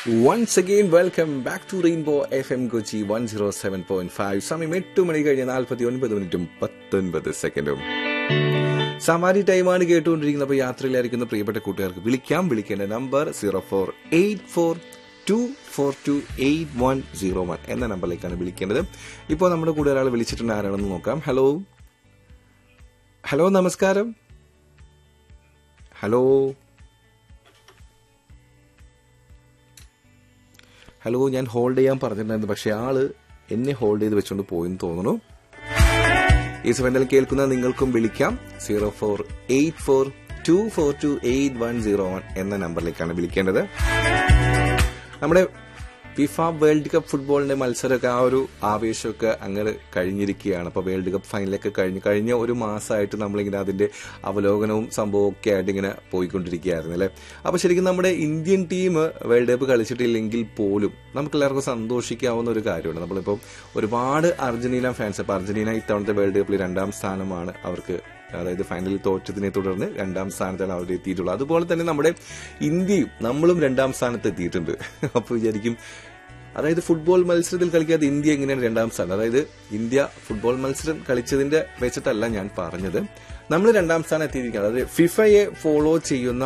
once again welcome back to rainbow F M Kochi one zero seven point five സമയം എട്ട് മണി കഴിഞ്ഞ് നാൽപ്പത്തി ഒൻപത് മിനിറ്റും പത്തൊൻപത് സെക്കൻഡും സമാരി ടൈമാണ് കേട്ടുകൊണ്ടിരിക്കുന്നത് അപ്പോൾ യാത്രയിലായിരിക്കുന്ന പ്രിയപ്പെട്ട കൂട്ടുകാർക്ക് വിളിക്കാം വിളിക്കേണ്ട number zero four eight four two four two eight one zero one എന്ന നമ്പറിലേക്കാണ് വിളിക്കേണ്ടത് ഇപ്പോൾ നമ്മുടെ കൂടെ ഒരാൾ വിളിച്ചിട്ടുണ്ട് ആരാണെന്ന് നോക്കാം ഹലോ ഹലോ നമസ്കാരം ഹലോ ഹലോ ഞാൻ ഹോൾഡ് ചെയ്യാൻ പറഞ്ഞിട്ടുണ്ടായിരുന്നു പക്ഷെ ആള് എന്നെ ഹോൾഡ് ചെയ്ത് വെച്ചുകൊണ്ട് പോയെന്ന് തോന്നുന്നു ഈ സമയത്തിൽ കേൾക്കുന്ന നിങ്ങൾക്കും വിളിക്കാം zero four eight four two four two eight one zero one എന്ന നമ്പറിലേക്കാണ് വിളിക്കേണ്ടത് നമ്മുടെ ഫിഫ വേൾഡ് കപ്പ് ഫുട്ബോളിന്റെ മത്സരമൊക്കെ ആ ഒരു ആവേശമൊക്കെ അങ്ങനെ കഴിഞ്ഞിരിക്കുകയാണ് അപ്പോൾ വേൾഡ് കപ്പ് ഫൈനലൊക്കെ കഴിഞ്ഞ് കഴിഞ്ഞ ഒരു മാസമായിട്ട് നമ്മളിങ്ങനെ അതിന്റെ അവലോകനവും സംഭവവും ഒക്കെ ആയിട്ട് ഇങ്ങനെ പോയിക്കൊണ്ടിരിക്കുകയായിരുന്നു അല്ലേ അപ്പോൾ ശരിക്കും നമ്മുടെ ഇന്ത്യൻ ടീം വേൾഡ് കപ്പ് കളിച്ചിട്ടില്ലെങ്കിൽ പോലും നമുക്ക് എല്ലാവർക്കും സന്തോഷിക്കാവുന്ന ഒരു കാര്യമാണ് നമ്മളിപ്പോൾ ഒരുപാട് അർജന്റീന ഫാൻസ് അപ്പോൾ അർജന്റീന ഇത്തവണത്തെ വേൾഡ് കപ്പിൽ രണ്ടാം സ്ഥാനമാണ് അവർക്ക് അതായത് ഫൈനലിൽ തോറ്റതിനെ തുടർന്ന് രണ്ടാം സ്ഥാനത്താണ് അവർ എത്തിയിട്ടുള്ളത് അതുപോലെ തന്നെ നമ്മുടെ ഇന്ത്യയും നമ്മളും രണ്ടാം സ്ഥാനത്ത് എത്തിയിട്ടുണ്ട് അപ്പോൾ വിചാരിക്കും അതായത് ഫുട്ബോൾ മത്സരത്തിൽ കളിക്കാതെ ഇന്ത്യ എങ്ങനെയാണ് രണ്ടാം സ്ഥാനം അതായത് ഇന്ത്യ ഫുട്ബോൾ മത്സരം കളിച്ചതിന്റെ വെച്ചിട്ടല്ല ഞാൻ പറഞ്ഞത് നമ്മൾ രണ്ടാം സ്ഥാനം എത്തിയിരിക്കുന്നത് അതായത് ഫിഫയെ ഫോളോ ചെയ്യുന്ന